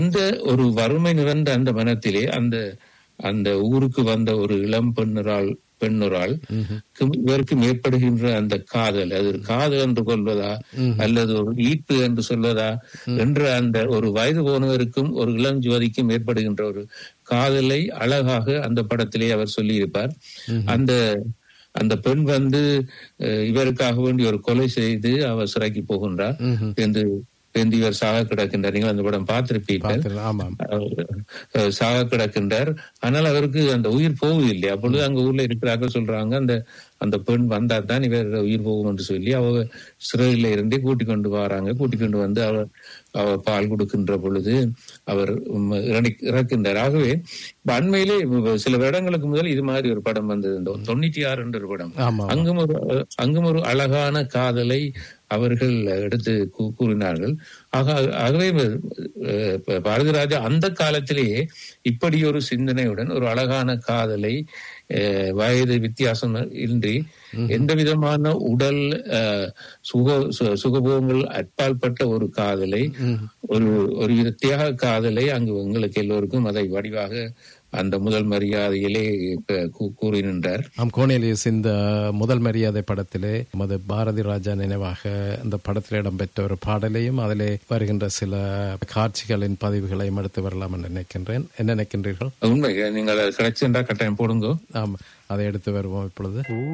இந்த ஒரு வறுமை நிறைந்த அந்த மனத்திலே அந்த அந்த ஊருக்கு வந்த ஒரு இளம் பெண்ணுராள் பெண்ணுராள் இவருக்கும் ஏற்படுகின்ற அந்த காதல் அது ஒரு காதல் என்று கொள்வதா அல்லது ஒரு ஈர்ப்பு என்று சொல்வதா என்ற அந்த ஒரு வயது போனவருக்கும் ஒரு இளம் ஜோதிக்கும் ஏற்படுகின்ற ஒரு காதலை அழகாக அந்த படத்திலே அவர் சொல்லியிருப்பார் அந்த அந்த பெண் வந்து அஹ், இவருக்காக வேண்டி ஒரு கொலை செய்து அவர் சிறைக்கு போகின்றார் என்று என்று இவர் சாக கிடக்கின்றார் நீங்கள் அந்த படம் பார்த்திருப்பீர்கள் பார்த்திருக்கிறேன். ஆமாம் அவர், அஹ், சாக கிடக்கின்றார் ஆனால் அவருக்கு அந்த உயிர் போகவில்லை அப்பொழுது அங்க ஊர்ல இருக்கிறார்கள் சொல்றாங்க அந்த அந்த பெண் வந்தா தான் இவர் உயிர் போகும் என்று சொல்லி அவ சிறையில இருந்தே கூட்டிக் கொண்டு வராங்க கூட்டிக் கொண்டு வந்து அவர் அவர் பால் கொடுக்கின்ற பொழுது அவர் உம், இறடி- இறக்கின்றார் ஆகவே இப்ப அண்மையிலே சில வருடங்களுக்கு முதல் இது மாதிரி ஒரு படம் வந்தது இந்த தொண்ணூற்றி ஆறு என்ற ஒரு படம் ஆமா அங்கும் ஒரு அங்கும் ஒரு அழகான காதலை அவர்கள் எடுத்து கூ- கூறினார்கள் ஆக ஆகவே அஹ், இப்ப பாரதிராஜா அந்த காலத்திலேயே இப்படி ஒரு சிந்தனையுடன் ஒரு அழகான காதலை அஹ், வயது வித்தியாசம் இன்றி எந்த விதமான உடல் அஹ், சுக சு- சுகபோகங்கள் அற்பால்பட்ட ஒரு காதலை ஒரு ஒரு வித தியாக காதலை அங்கு எங்களுக்கு எல்லோருக்கும் அதை வடிவாக அந்த முதல் மரியாதையிலே இப்ப கூ- கூறி நின்றார் ஆம் கோனேலியஸ் இந்த முதல் மரியாதை படத்திலே நமது பாரதி ராஜா நினைவாக இந்த படத்தில் இடம்பெற்ற ஒரு பாடலையும் அதிலே வருகின்ற சில காட்சிகளின் பதிவுகளையும் எடுத்து வரலாம் என்று நினைக்கின்றேன் என்ன நினைக்கின்றீர்கள் உண்மை நீங்கள் கிடைச்சிருந்தா கட்டாயம் போடுங்க ஆம் அதை எடுத்து வருவோம் இப்பொழுது